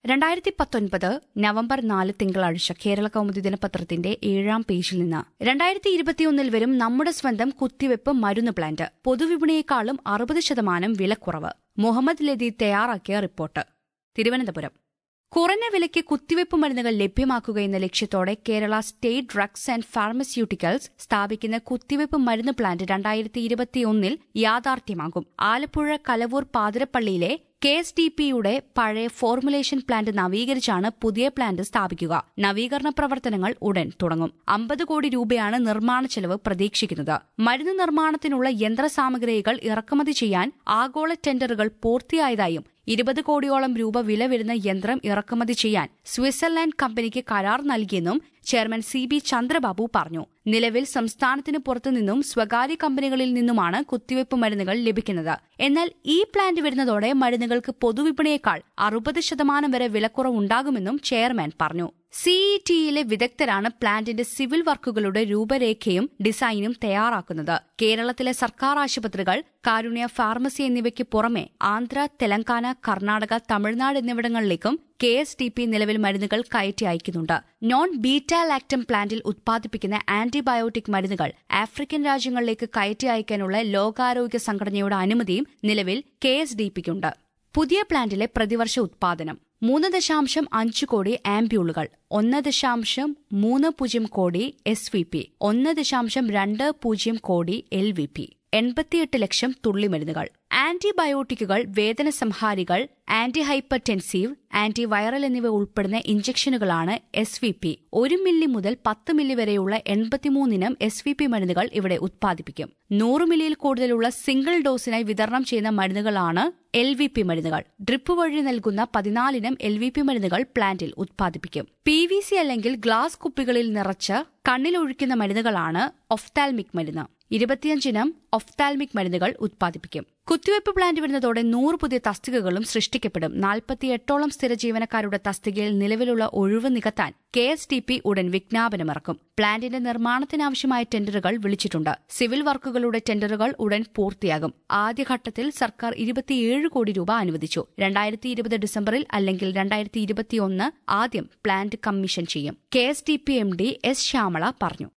രണ്ടായിരത്തി പത്തൊൻപത് നവംബർ നാല് തിങ്കളാഴ്ച കേരള കൗമുദി ദിനപത്രത്തിന്റെ ഏഴാം പേജിൽ നിന്ന് രണ്ടായിരത്തി ഇരുപത്തിയൊന്നിൽ വരും നമ്മുടെ സ്വന്തം കുത്തിവെപ്പ് മരുന്ന് പ്ലാന്റ് പൊതുവിപണിയേക്കാളും അറുപത് ശതമാനം വിലക്കുറവ് മുഹമ്മദ് ലതി തയ്യാറാക്കിയ റിപ്പോർട്ട് തിരുവനന്തപുരം കുറഞ്ഞ വിലയ്ക്ക് കുത്തിവയ്പ് മരുന്നുകൾ ലഭ്യമാക്കുക എന്ന ലക്ഷ്യത്തോടെ Kerala state drugs and pharmaceuticals സ്ഥാപിക്കുന്ന കുത്തിവയ്പ് മരുന്ന് പ്ലാന്റ് രണ്ടായിരത്തി ഇരുപത്തിയൊന്നിൽ യാഥാർത്ഥ്യമാകും ആലപ്പുഴ കലവൂർ പാതിരപ്പള്ളിയിലെ കെ എസ് ഡി പിയുടെ പഴയ ഫോർമുലേഷൻ പ്ലാന്റ് നവീകരിച്ചാണ് പുതിയ പ്ലാന്റ് സ്ഥാപിക്കുക നവീകരണ പ്രവർത്തനങ്ങൾ ഉടൻ തുടങ്ങും അമ്പത് കോടി രൂപയാണ് നിർമ്മാണ ചെലവ് പ്രതീക്ഷിക്കുന്നത് മരുന്ന് നിർമ്മാണത്തിനുള്ള യന്ത്രസാമഗ്രികൾ ഇറക്കുമതി ചെയ്യാൻ ആഗോള ടെൻഡറുകൾ പൂർത്തിയായതായും ഇരുപത് കോടിയോളം രൂപ വില വരുന്ന യന്ത്രം ഇറക്കുമതി ചെയ്യാൻ സ്വിറ്റ്സർലാൻഡ് കമ്പനിക്ക് കരാർ നൽകിയെന്നും ചെയർമാൻ സി ബി ചന്ദ്രബാബു പറഞ്ഞു നിലവിൽ സംസ്ഥാനത്തിന് പുറത്തുനിന്നും സ്വകാര്യ കമ്പനികളിൽ നിന്നുമാണ് കുത്തിവയ്പ് മരുന്നുകൾ ലഭിക്കുന്നത് എന്നാൽ ഈ പ്ലാന്റ് വരുന്നതോടെ മരുന്നുകൾക്ക് പൊതുവിപണിയേക്കാൾ അറുപത് ശതമാനം വരെ വിലക്കുറവുണ്ടാകുമെന്നും ചെയർമാൻ പറഞ്ഞു സിഇടിയിലെ വിദഗ്ധരാണ് പ്ലാന്റിന്റെ സിവിൽ വർക്കുകളുടെ രൂപരേഖയും ഡിസൈനും തയ്യാറാക്കുന്നത് കേരളത്തിലെ സർക്കാർ ആശുപത്രികൾ കാരുണ്യ ഫാർമസി എന്നിവയ്ക്ക് പുറമെ ആന്ധ്ര തെലങ്കാന കർണാടക തമിഴ്നാട് എന്നിവിടങ്ങളിലേക്കും കെ എസ് ഡി പി നിലവിൽ മരുന്നുകൾ കയറ്റി അയക്കുന്നുണ്ട് നോൺ ബീറ്റാ ലാക്ടം പ്ലാന്റിൽ ഉത്പാദിപ്പിക്കുന്ന ആന്റിബയോട്ടിക് മരുന്നുകൾ ആഫ്രിക്കൻ രാജ്യങ്ങളിലേക്ക് കയറ്റി അയക്കാനുള്ള ലോകാരോഗ്യ സംഘടനയുടെ അനുമതിയും നിലവിൽ കെ എസ് ഡി പിക്കുണ്ട് പുതിയ പ്ലാന്റിലെ പ്രതിവർഷ ഉത്പാദനം മൂന്ന് ദശാംശം അഞ്ച് കോടി ആംബ്യൂളുകൾ ഒന്ന് ദശാംശം മൂന്ന് പൂജ്യം കോടി എസ് വി പി ഒന്ന് ദശാംശം രണ്ട് പൂജ്യം കോടി എൽ വി പി എൺപത്തിയെട്ട് ലക്ഷം തുള്ളിമരുന്നുകൾ ആന്റിബയോട്ടിക്കുകൾ വേദനസംഹാരികൾ antihypertensive antiviral എന്നിവ ഉൾപ്പെടുന്ന ഇഞ്ചക്ഷനുകളാണ് എസ് വി പി ഒരു മില്ലി മുതൽ പത്ത് മില്ലി വരെയുള്ള എൺപത്തിമൂന്നിനം എസ് വി പി മരുന്നുകൾ ഇവിടെ ഉത്പാദിപ്പിക്കും നൂറ് മില്ലിയിൽ കൂടുതലുള്ള സിംഗിൾ ഡോസിനായി വിതരണം ചെയ്യുന്ന മരുന്നുകളാണ് എൽ വി പി മരുന്നുകൾ ഡ്രിപ്പ് വഴി നൽകുന്ന പതിനാലിനം എൽ വി പി മരുന്നുകൾ പ്ലാന്റിൽ ഉത്പാദിപ്പിക്കും പി വി സി അല്ലെങ്കിൽ ഗ്ലാസ് കുപ്പികളിൽ നിറച്ച് കണ്ണിലൊഴിക്കുന്ന മരുന്നുകളാണ് ഒഫ്താൽമിക് മരുന്ന് ഇരുപത്തിയഞ്ചിനം ഒഫ്താൽമിക് മരുന്നുകൾ ഉത്പാദിപ്പിക്കും കുത്തിവയ്പ് പ്ലാന്റ് വരുന്നതോടെ നൂറ് പുതിയ തസ്തികകളും സൃഷ്ടിക്കപ്പെടും നാൽപ്പത്തിയെട്ടോളം സ്ഥിര ജീവനക്കാരുടെ തസ്തികയിൽ നിലവിലുള്ള ഒഴിവ് നികത്താൻ കെ എസ് ടി പി ഉടൻ വിജ്ഞാപനമിറക്കും പ്ലാന്റിന്റെ നിർമ്മാണത്തിനാവശ്യമായ ടെൻഡറുകൾ വിളിച്ചിട്ടുണ്ട് സിവിൽ വർക്കുകളുടെ ടെൻഡറുകൾ ഉടൻ പൂർത്തിയാകും ആദ്യഘട്ടത്തിൽ സർക്കാർ ഇരുപത്തിയേഴ് കോടി രൂപ അനുവദിച്ചു രണ്ടായിരത്തി ഇരുപത് ഡിസംബറിൽ അല്ലെങ്കിൽ രണ്ടായിരത്തി ഇരുപത്തിയൊന്ന് ആദ്യം പ്ലാന്റ് കമ്മീഷൻ ചെയ്യും K S D P M D S Shyamala പറഞ്ഞു